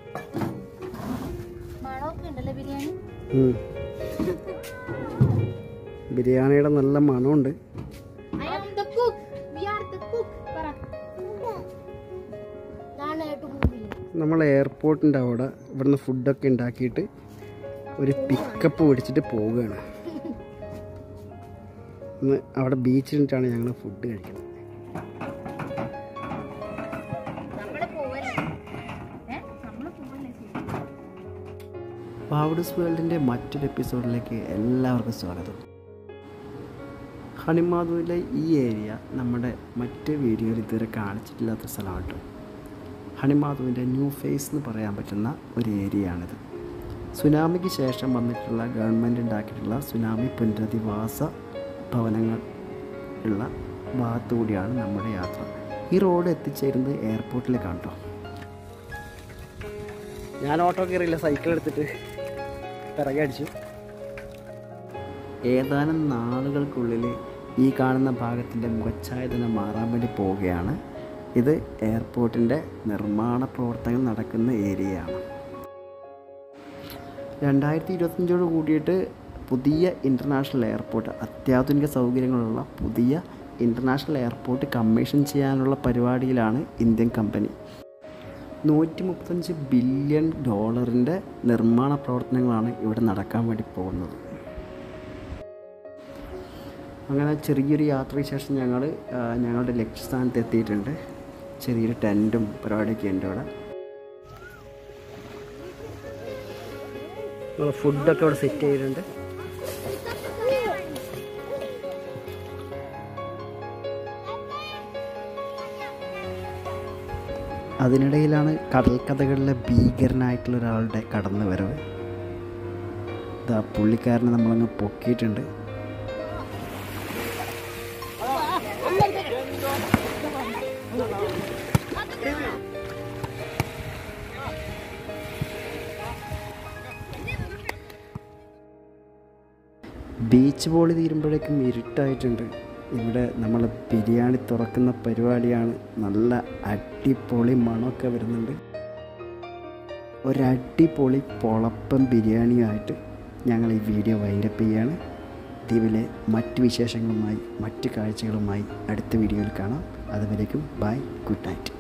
മണമൊക്കെ ഉണ്ടല്ലേ ബിരിയാണി ഉം. ബിരിയാണിയുടെ നല്ല മണമുണ്ട് I am the cook. We are the cook. പറ. ഞാനായിട്ട് മൂവില്ല നമ്മൾ എയർപോർട്ടിൻ്റെ അവിടെ ഇവിടുന്ന് ഫുഡൊക്കെ ഉണ്ടാക്കിയിട്ട് ഒരു പിക്കപ്പ് പിടിച്ചിട്ട് പോവുകയാണ് ഇന്ന് അവിടെ ബീച്ചിലിട്ടാണ് ഞങ്ങൾ ഫുഡ് കഴിക്കുന്നത് നമ്മള് പോവല്ലേ ഏ നമ്മള് പോവല്ലേ പാവഡസ് വേൾഡിൻ്റെ മറ്റൊരു എപ്പിസോഡിലേക്ക് എല്ലാവർക്കും സ്വാഗതം ഹണിമാധുവിലെ ഈ ഏരിയ നമ്മുടെ മറ്റ് വീഡിയോയിൽ ഇതുവരെ കാണിച്ചിട്ടില്ലാത്ത സ്ഥലമാണ് കേട്ടോ ഹണിമാധുവിൻ്റെ ന്യൂ ഫേസ് എന്ന് പറയാൻ പറ്റുന്ന ഒരു ഏരിയയാണിത് സുനാമിക്ക് ശേഷം വന്നിട്ടുള്ള ഗവൺമെൻറ് ഉണ്ടാക്കിയിട്ടുള്ള സുനാമി പുനരധിവാസ ഭവനങ്ങൾ ഉള്ള ഭാഗത്തുകൂടിയാണ് നമ്മുടെ യാത്ര ഈ റോഡ് എത്തിച്ചേരുന്നത് എയർപോർട്ടിലേക്കാണ് കേട്ടോ ഞാൻ ഓട്ടോ കയറിയില്ല സൈക്കിൾ എടുത്തിട്ട് പിറകെ അടിച്ചു ഏതാനും നാളുകൾക്കുള്ളിൽ ഈ കാണുന്ന ഭാഗത്തിൻ്റെ മുഖച്ഛായ തന്നെ മാറാൻ വേണ്ടി പോവുകയാണ് ഇത് എയർപോർട്ടിൻ്റെ നിർമ്മാണ പ്രവർത്തനങ്ങൾ നടക്കുന്ന ഏരിയയാണ് രണ്ടായിരത്തി ഇരുപത്തഞ്ചോട് കൂടിയിട്ട് പുതിയ ഇൻ്റർനാഷണൽ എയർപോർട്ട് അത്യാധുനിക സൗകര്യങ്ങളുള്ള പുതിയ ഇൻ്റർനാഷണൽ എയർപോർട്ട് കമ്മീഷൻ ചെയ്യാനുള്ള പരിപാടിയിലാണ് ഇന്ത്യൻ കമ്പനി നൂറ്റി മുപ്പത്തഞ്ച് ബില്യൺ ഡോളറിൻ്റെ നിർമ്മാണ പ്രവർത്തനങ്ങളാണ് ഇവിടെ നടക്കാൻ വേണ്ടി പോകുന്നത് അങ്ങനെ ചെറിയൊരു യാത്രയ്ക്ക് ശേഷം ഞങ്ങൾ ഞങ്ങളുടെ ലക്ഷ്യസ്ഥാനത്ത് എത്തിയിട്ടുണ്ട് ചെറിയൊരു ടെൻറ്റും പരിപാടിയൊക്കെ ഉണ്ട് ഇവിടെ ഫുഡൊക്കെ ഇവിടെ സെറ്റ് ചെയ്തിട്ടുണ്ട് അതിനിടയിലാണ് കടൽക്കഥകളിലെ ഭീകരനായിട്ടുള്ള ഒരാളുടെ കടന്നു വരവ് ഇതാ പുള്ളിക്കാരനെ നമ്മളങ്ങ് പൊക്കിയിട്ടുണ്ട് ബീച്ച് ബോളി തീരുമ്പോഴേക്കും ഇരുട്ടായിട്ടുണ്ട് ഇവിടെ നമ്മൾ ബിരിയാണി തുറക്കുന്ന പരിപാടിയാണ് നല്ല അടിപൊളി മണമൊക്കെ വരുന്നുണ്ട് ഒരടിപൊളി പൊളപ്പം ബിരിയാണിയുമായിട്ട് ഞങ്ങൾ ഈ വീഡിയോ വൈൻഡപ്പ് ചെയ്യാണ് ദ്വീപിലെ മറ്റ് വിശേഷങ്ങളുമായി മറ്റ് കാഴ്ചകളുമായി അടുത്ത വീഡിയോയിൽ കാണാം അതുവരേക്കും ബൈ ഗുഡ് നൈറ്റ്